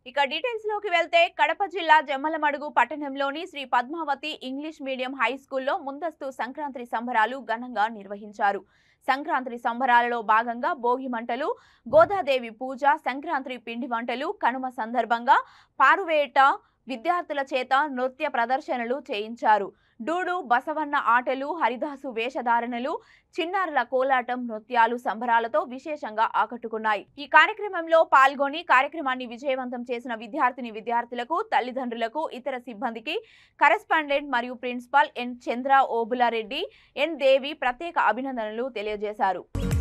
ఇక డీటెయిల్స్ లోకి వెళ్తే కడప జిల్లా జమ్మలమడుగు పట్టణంలోని Sri Padmavathi English medium high స్కూల్లో ముందస్తు సంక్రాంతి సంబరాలు ఘనంగా నిర్వహించారు సంక్రాంతి సంబరాలలో భాగంగా భోగి మంటలు గోదాదేవి పూజ సంక్రాంతి పిండి వంటలు కనుమ సందర్భంగా పారువేట విద్యార్థుల చేత నృత్య ప్రదర్శనలు చేయించారు డూడు బసవన్న ఆటలు హరిదాసు వేషధారణలు చిన్నారుల కోలాటం నృత్యాలు సంబరాలతో విశేషంగా ఆకట్టుకున్నాయి ఈ కార్యక్రమంలో పాల్గొని కార్యక్రమాన్ని విజయవంతం చేసిన విద్యార్థిని విద్యార్థులకు తల్లిదండ్రులకు ఇతర సిబ్బందికి కరెస్పాండెంట్ మరియు ప్రిన్సిపాల్ ఎన్ చంద్ర ఓబులారెడ్డి ఎన్ దేవి ప్రత్యేక అభినందనలు తెలియజేశారు